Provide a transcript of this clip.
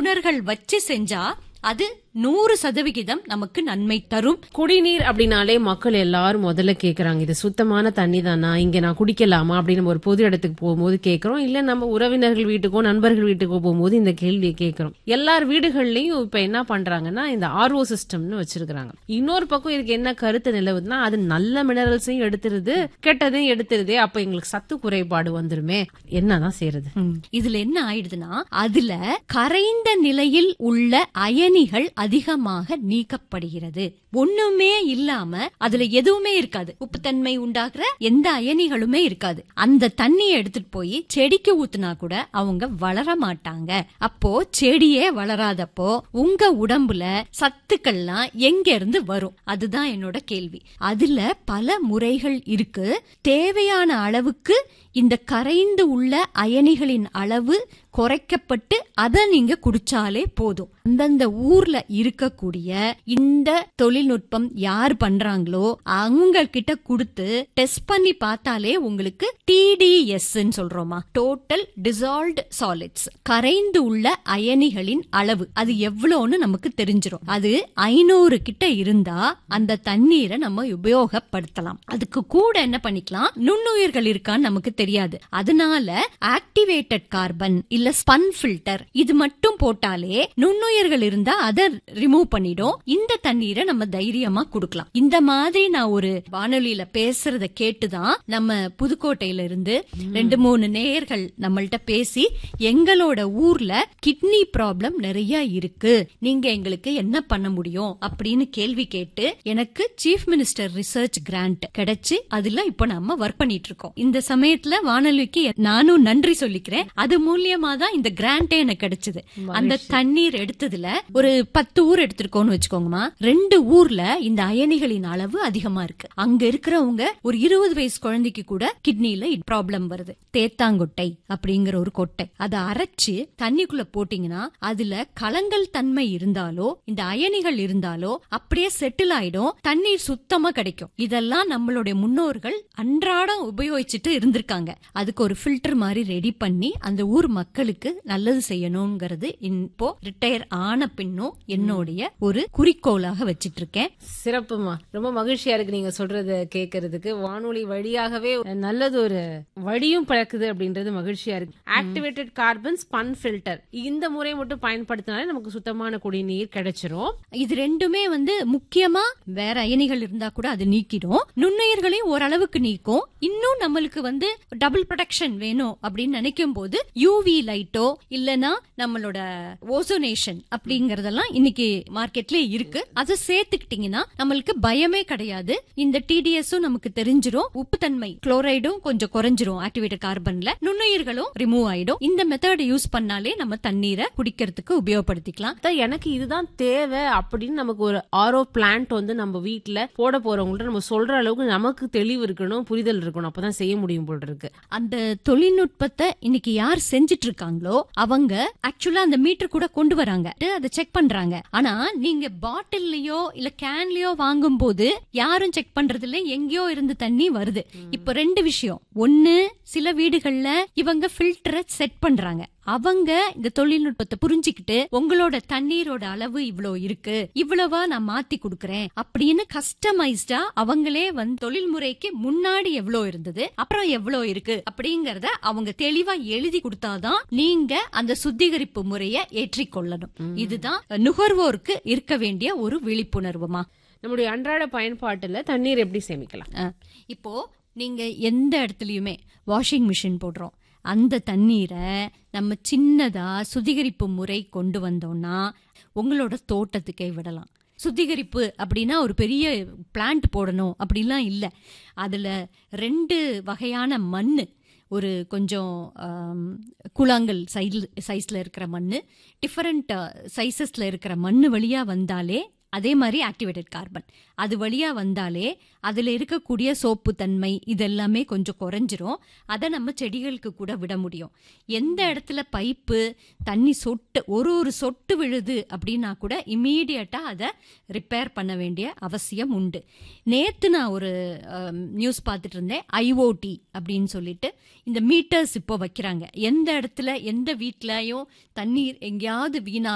நிபுணர்கள் வச்சு செஞ்சா அது நூறு சதவிகிதம் நமக்கு நன்மை தரும் குடிநீர் அப்படின்னாலே மக்கள் எல்லாரும் முதல்ல கேக்குறாங்க இது சுத்தமான தண்ணி தானா இங்க நான் குடிக்கலாமா அப்படின்னு நம்ம ஒரு பொது இடத்துக்கு போகும்போது கேக்குறோம் இல்ல நம்ம உறவினர்கள் வீட்டுக்கோ நண்பர்கள் வீட்டுக்கோ போகும்போது இந்த கேள்வியை கேக்குறோம் எல்லார் வீடுகள்லயும் இப்ப என்ன பண்றாங்கன்னா இந்த ஆர்ஓ சிஸ்டம்னு வச்சிருக்காங்க இன்னொரு பக்கம் இதுக்கு என்ன கருத்து நிலவுதுன்னா அது நல்ல மினரல்ஸையும் எடுத்துருது கெட்டதையும் எடுத்துருதே அப்ப எங்களுக்கு சத்து குறைபாடு வந்துருமே என்னதான் செய்யறது ம். இதுல என்ன ஆயிடுதுன்னா அதுல கரைந்த நிலையில் உள்ள அயனிகள் அதிகமாக நீக்கப்படுகிறது ஒண்ணுமே இல்லாம அதுல எதுவுமே இருக்காது உப்புத்தன்மை உண்டாகிற எந்த அயனிகளுமே இருக்காது அந்த தண்ணியை எடுத்துட்டு போய் செடிக்கு ஊத்துனா கூட அவங்க வளர மாட்டாங்க அப்போ செடியே வளராதப்போ உங்க உடம்புல சத்துக்கள்லாம் எங்க இருந்து வரும் அதுதான் என்னோட கேள்வி அதுல பல முறைகள் இருக்கு தேவையான அளவுக்கு இந்த கரைந்து உள்ள அயனிகளின் அளவு குறைக்கப்பட்டு அதை நீங்க குடிச்சாலே போதும் அந்தந்த ஊர்ல இருக்கக்கூடிய இந்த தொழில்நுட்பம் யார் பண்றாங்களோ அவங்க கிட்ட கொடுத்து டெஸ்ட் பண்ணி பார்த்தாலே உங்களுக்கு டிடிஎஸ் சொல்றோமா டோட்டல் டிசால்வ்ட் சாலிட்ஸ் கரைந்து உள்ள அயனிகளின் அளவு அது எவ்வளோன்னு நமக்கு தெரிஞ்சிரும் அது ஐநூறு கிட்ட இருந்தா அந்த தண்ணீரை நம்ம உபயோகப்படுத்தலாம் அதுக்கு கூட என்ன பண்ணிக்கலாம் நுண்ணுயிர்கள் இருக்கான்னு நமக்கு தெரியாது அதனால ஆக்டிவேட்டட் கார்பன் இல்ல ஸ்பன் ஃபில்டர் இது மட்டும் போட்டாலே நுண்ணுயிர்கள் இருந்தா அதை ரிமூவ் பண்ணிடும் இந்த தண்ணீரை நம்ம தைரியமா கொடுக்கலாம் இந்த மாதிரி நான் ஒரு வானொலியில பேசுறத கேட்டுதான் நம்ம புதுக்கோட்டையில இருந்து ரெண்டு மூணு நேயர்கள் நம்மள்ட்ட பேசி எங்களோட ஊர்ல கிட்னி ப்ராப்ளம் நிறைய இருக்கு நீங்க எங்களுக்கு என்ன பண்ண முடியும் அப்படின்னு கேள்வி கேட்டு எனக்கு சீஃப் மினிஸ்டர் ரிசர்ச் கிராண்ட் கிடைச்சு அதுல இப்ப நம்ம ஒர்க் பண்ணிட்டு இருக்கோம் இந்த சமயத்துல வானொலிக்கு நானும் நன்றி சொல்லிக்கிறேன் அது மூலியமா தான் இந்த கிராண்டே எனக்கு கிடைச்சது அந்த தண்ணீர் எடுத்ததுல ஒரு பத்து ஊர் எடுத்திருக்கோம்னு வச்சுக்கோங்கம்மா ரெண்டு ஊர்ல இந்த அயனிகளின் அளவு அதிகமா இருக்கு அங்க இருக்கிறவங்க ஒரு இருபது வயசு குழந்தைக்கு கூட கிட்னில ப்ராப்ளம் வருது தேத்தாங்கொட்டை அப்படிங்கிற ஒரு கொட்டை அதை அரைச்சு தண்ணிக்குள்ள போட்டீங்கன்னா அதுல கலங்கல் தன்மை இருந்தாலோ இந்த அயனிகள் இருந்தாலோ அப்படியே செட்டில் ஆயிடும் தண்ணீர் சுத்தமா கிடைக்கும் இதெல்லாம் நம்மளுடைய முன்னோர்கள் அன்றாடம் உபயோகிச்சுட்டு இருந்திருக்காங்க அதுக்கு ஒரு ஃபில்டர் மாதிரி ரெடி பண்ணி அந்த ஊர் மக்களுக்கு நல்லது செய்யணுங்கிறது இப்போ ரிட்டையர் ஆன பின்னும் என்னுடைய ஒரு குறிக்கோளாக வச்சிட்டு இருக்கேன் சிறப்புமா ரொம்ப மகிழ்ச்சியா இருக்கு நீங்க சொல்றத கேட்கறதுக்கு வானொலி வழியாகவே நல்லது ஒரு வழியும் பிறக்குது அப்படின்றது மகிழ்ச்சியா இருக்கு ஆக்டிவேட்டட் கார்பன் ஸ்பன் ஃபில்டர் இந்த முறை மட்டும் பயன்படுத்தினாலே நமக்கு சுத்தமான குடிநீர் கிடைச்சிரும் இது ரெண்டுமே வந்து முக்கியமா வேற அயனிகள் இருந்தா கூட அது நீக்கிடும் நுண்ணுயிர்களையும் ஓரளவுக்கு நீக்கும் இன்னும் நம்மளுக்கு வந்து டபுள் ப்ரொடெக்ஷன் வேணும் அப்படின்னு நினைக்கும் போது யூவி லைட்டோ இல்லனா நம்மளோட ஓசோனேஷன் அப்படிங்கறதெல்லாம் இன்னைக்கு மார்க்கெட்ல இருக்கு அதை சேர்த்துக்கிட்டீங்கன்னா நம்மளுக்கு பயமே கிடையாது இந்த டிடிஎஸும் நமக்கு தெரிஞ்சிரும் உப்புத்தன்மை குளோரைடும் கொஞ்சம் குறைஞ்சிரும் ஆக்டிவேட்டட் கார்பன்ல நுண்ணுயிர்களும் ரிமூவ் ஆயிடும் இந்த மெத்தட் யூஸ் பண்ணாலே நம்ம தண்ணீரை குடிக்கிறதுக்கு உபயோகப்படுத்திக்கலாம் அதான் எனக்கு இதுதான் தேவை அப்படின்னு நமக்கு ஒரு ஆரோ பிளான்ட் வந்து நம்ம வீட்ல போட போறவங்கள்ட்ட நம்ம சொல்ற அளவுக்கு நமக்கு தெளிவு இருக்கணும் புரிதல் இருக்கணும் அப்பதான் செய்ய முடியும் போல இருக்கு அந்த தொழில்நுட்பத்தை இன்னைக்கு யார் செஞ்சிட்டு இருக்காங்களோ அவங்க ஆக்சுவலா அந்த மீட்டர் கூட கொண்டு வராங்க அதை செக் பண்றாங்க ஆனா நீங்க பாட்டில்லயோ இல்ல கேன்லயோ வாங்கும் போது யாரும் செக் பண்றது இல்ல எங்கேயோ இருந்து தண்ணி வருது இப்ப ரெண்டு விஷயம் ஒன்னு சில வீடுகள்ல இவங்க ஃபில்டரை செட் பண்றாங்க அவங்க இந்த தொழில்நுட்பத்தை புரிஞ்சுக்கிட்டு உங்களோட தண்ணீரோட அளவு இவ்வளோ இருக்கு இவ்வளவா நான் மாத்தி கொடுக்கறேன் அப்படின்னு கஸ்டமைஸ்டா அவங்களே வந்து தொழில்முறைக்கு முன்னாடி எவ்வளோ இருந்தது அப்புறம் எவ்வளோ இருக்கு அப்படிங்கறத அவங்க தெளிவா எழுதி கொடுத்தாதான் நீங்க அந்த சுத்திகரிப்பு முறையை ஏற்றிக்கொள்ளணும் இதுதான் நுகர்வோருக்கு இருக்க வேண்டிய ஒரு விழிப்புணர்வுமா நம்முடைய அன்றாட பயன்பாட்டுல தண்ணீர் எப்படி சேமிக்கலாம் அஹ், இப்போ நீங்க எந்த இடத்துலயுமே வாஷிங் மிஷின் போடுறோம் அந்த தண்ணீரை நம்ம சின்னதா சுத்திகரிப்பு முறை கொண்டு வந்தோம்னா உங்களோட தோட்டத்துக்கே விடலாம் சுத்திகரிப்பு அப்படின்னா ஒரு பெரிய பிளான்ட் போடணும் அப்படிலாம் இல்லை அதுல ரெண்டு வகையான மண்ணு ஒரு கொஞ்சம் ஆம், கூழாங்கல் சைடில் சைஸ்ல இருக்கிற மண்ணு டிஃபரண்ட் சைசஸ்ல இருக்கிற மண்ணு வழியா வந்தாலே அதே மாதிரி ஆக்டிவேட்டட் கார்பன் அது வழியா வந்தாலே அதுல இருக்கக்கூடிய சோப்பு தன்மை இதெல்லாமே கொஞ்சம் குறைஞ்சிரும் அதை நம்ம செடிகளுக்கு கூட விட முடியும் எந்த இடத்துல பைப்பு தண்ணி சொட்டு ஒரு ஒரு சொட்டு விழுது அப்படின்னா கூட இம்மீடியட்டா அதை ரிப்பேர் பண்ண வேண்டிய அவசியம் உண்டு நேத்து நான் ஒரு நியூஸ் பார்த்துட்டு இருந்தேன் ஐஓடி அப்படின்னு சொல்லிட்டு இந்த மீட்டர்ஸ் இப்போ வைக்கிறாங்க எந்த இடத்துல எந்த வீட்லயும் தண்ணீர் எங்கேயாவது வீணா